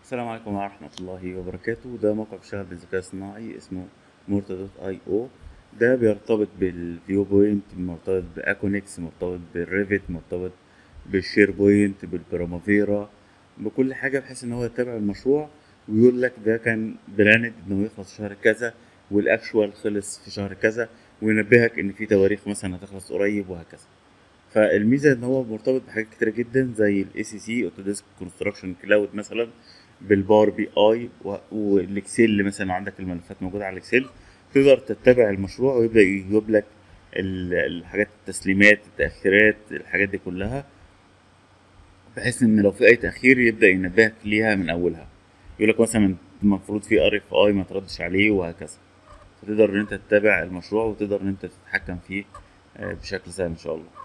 السلام عليكم ورحمة الله وبركاته ده موقع بيشتغل بالذكاء الصناعي اسمه مورتا دوت اي او ده بيرتبط بالفيو بوينت مرتبط باكونكس مرتبط بالريفت مرتبط بالشير بوينت بالبرامافيرا بكل حاجة بحيث ان هو يتابع المشروع ويقول لك ده كان بلاند انه يخلص شهر كذا والاكشوال خلص في شهر كذا وينبهك ان في تواريخ مثلا هتخلص قريب وهكذا فالميزه ان هو مرتبط بحاجات كتيره جدا زي الاي سي سي اوتوديسك كونستراكشن كلاود مثلا بالباور بي اي و- والاكسل مثلا لو عندك الملفات موجوده على الاكسل تقدر تتبع المشروع ويبدا يجيب لك ال- الحاجات التسليمات التاخيرات الحاجات دي كلها بحيث ان لو في اي تاخير يبدا ينبهك ليها من اولها يقول لك مثلا المفروض في ار اف اي ما تردش عليه وهكذا فتقدر ان انت تتابع المشروع وتقدر ان انت تتحكم فيه آه، بشكل سهل ان شاء الله